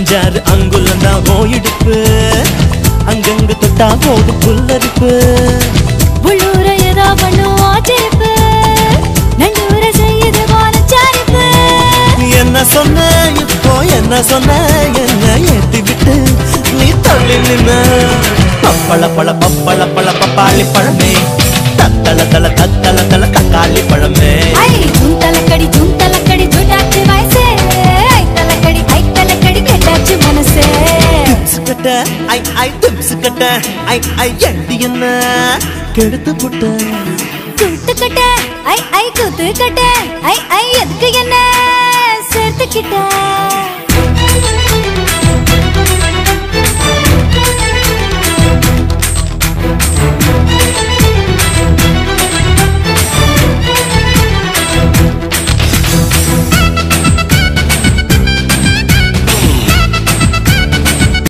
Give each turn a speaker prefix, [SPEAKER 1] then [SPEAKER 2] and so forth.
[SPEAKER 1] அஞ்சாறு அங்குலம் தான் ஓயிடுப்பு அங்கங்க தொட்டா போடு புல்லரிப்பு
[SPEAKER 2] உள்ளூர ஏதோ பண்ணும் ஆச்சரிப்பு நண்டூர செய்யுது வானச்சாரிப்பு
[SPEAKER 1] என்ன சொன்ன இப்போ என்ன சொன்ன என்ன ஏத்தி விட்டு நீ தள்ளி நின்ன பப்பள பழ பப்பள பழ பப்பாளி பழமே தத்தள தள தத்தள தள தக்காளி பழமே
[SPEAKER 2] ஐ ஜூம் தலக்கடி ஜூம் தலக்கடி ஜூட்டாச்சு வயசே ஐ தலக்கடி ஐ தலக்கடி கேட்டாச்சு மனசே
[SPEAKER 1] திப்சுக்கட்ட ஐ ஐ திப்சுக்கட்ட ஐ ஐ எண்டி என்ன கெடுத்து புட்ட
[SPEAKER 2] கூத்துக்கட்ட ஐ ஐ கூத்துக்கட்ட ஐ ஐ எதுக்கு என்ன சேர்த்துக்கிட்ட